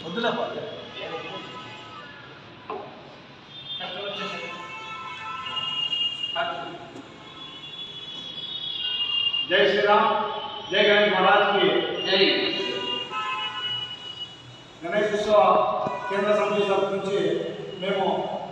వద్దులే బాగా జై శ్రీరామ్ జై గణేష్ మహారాజ్కి జై గణేష్ ఉత్సవ కేంద్ర సమితి తరఫు నుంచి మేము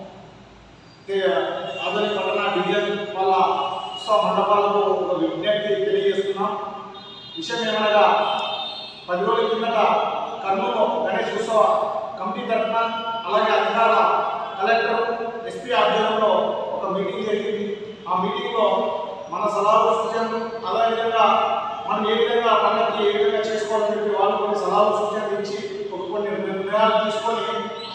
తే- ఆధునిక పట్టణ డివిజన్ వాళ్ళ ఉత్సవ మండపాలకు ఒక విజ్ఞప్తి తెలియజేస్తున్నాం విషయం ఏమనగా పది రోజుల కిందట కర్నూలు గణేష్ ఉత్సవ కమిటీ తరఫున అలాగే అధికార కలెక్టర్ ఎస్పీ ఆధ్వర్యంలో ఒక మీటింగ్ జరిగింది ఆ మీటింగ్లో మన సలహాలు సూచనలు అదేవిధంగా మనం ఏ విధంగా పండుగకి ఏ విధంగా చేసుకోవాలని చెప్పి వాళ్ళు కొన్ని సలహాలు సూచనలు ఇచ్చి ఒక కొన్ని నిర్ణయాలు తీసుకొని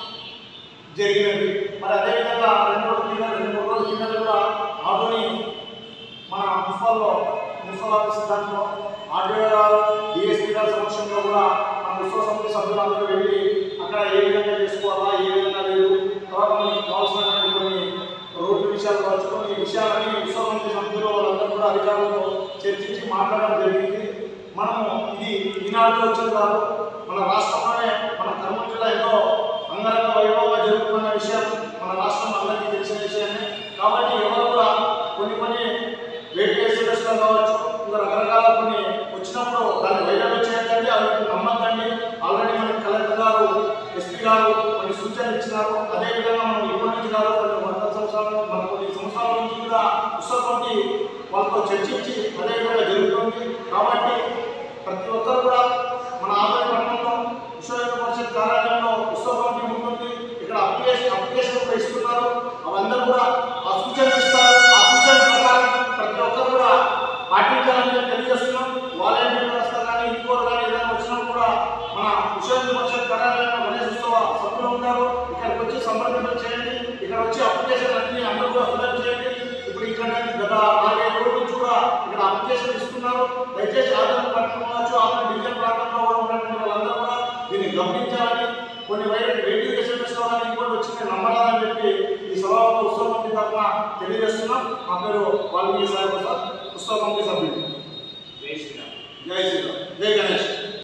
జరిగినది మరి అదేవిధంగా రెండు రోజుల కింద రెండు మూడు రోజుల కింద కూడా ఆటోని మన మున్సిపల్లో మున్సిపల్ ఆఫీస్ దాంట్లో ఆర్డీఓ గారు డిఎస్పీ గారి సమక్షంలో కూడా మన ఉత్సవ సమితి సభ్యులందరూ వెళ్ళి అక్కడ ఏ విధంగా చేసుకోవాలా ఏ విధంగా లేదు తర్వాత మనకి కావాల్సినటువంటి కొన్ని రోడ్డు విషయాలు కావచ్చు కొన్ని విషయాలని ఉత్సవ సమితి సభ్యులు వాళ్ళందరూ కూడా అధికారులతో చర్చించి మాట్లాడడం జరిగింది మనము ఇది ఈనాడు వచ్చింది కాదు మన రాష్ట్రంలోనే మన కర్నూలు జిల్లా ఎంతో అంగరంగ వైభవంగా జరుగుతున్న విషయం మన రాష్ట్రం అందరికీ తెలిసిన విషయమే కాబట్టి ఎవరు కూడా కొన్ని కొన్ని వెయిట్ ఎగ్జిబిషన్లు కావచ్చు ఇంకా రకరకాల కొన్ని వచ్చినప్పుడు దాన్ని వైరల్ చేయకండి అవి నమ్మకండి ఆల్రెడీ మనకి కలెక్టర్ గారు ఎస్పీ గారు కొన్ని సూచనలు ఇచ్చినారు అదేవిధంగా మనం ఇప్పటి నుంచి కాదు కొన్ని వందల సంవత్సరాలు మన కొన్ని సంవత్సరాల నుంచి కూడా ఉత్సవ కమిటీ వాళ్ళతో చర్చించి అదేవిధంగా జరుగుతుంది కాబట్టి ప్రతి ఒక్కరు కూడా మన ఆదాయ పట్టణంలో విశ్వ పరిషత్ కార్యాలయంలో ఉత్సవ కమిటీ ఉంటుంది ఇక్కడ అప్లికేషన్ అప్లికేషన్ కూడా ఇస్తున్నారు అవందరూ కూడా ఆ సూచనలు ఇస్తారు ఆ సూచనల ప్రకారం ప్రతి ఒక్కరు కూడా పాటించాలని చెప్పి తెలియజేస్తున్నాం వాలంటీర్ వ్యవస్థ కానీ ఇంకోరు కానీ ఏదైనా వచ్చినా కూడా మన విశ్వ పరిషత్ కార్యాలయంలో గణేష్ ఉత్సవ సభ్యులు ఉంటారు ఇక్కడికి వచ్చి సంప్రదింపులు చేయండి ఇక్కడ వచ్చి అప్లికేషన్ అన్ని అందరూ కూడా ఫిల్అప్ చేయండి ఇప్పుడు ఇక్కడ గత నాలుగైదు రోజుల నుంచి కూడా ఇక్కడ అప్లికేషన్ ఇస్తున్నారు దయచేసి ఆదాయం పట్టణం కావచ్చు ఆదాయం డివిజన్ ప్రాంతంలో కూడా ఉన్నటువంటి వాళ్ళందరూ కూడా దీన్ని గమనించాలని కొన్ని వైరల్ రేడియో ఎస్ఎంఎస్ కానీ ఇంకోటి వచ్చి నమ్మరాలని చెప్పి ఈ సభకు ఉత్సవ కమిటీ తరఫున తెలియజేస్తున్నాం మా పేరు వాల్మీకి సాయి ప్రసాద్ ఉత్సవ కమిటీ సభ్యులు జై శ్రీరామ్ జై శ్రీరామ్ జై గణేష్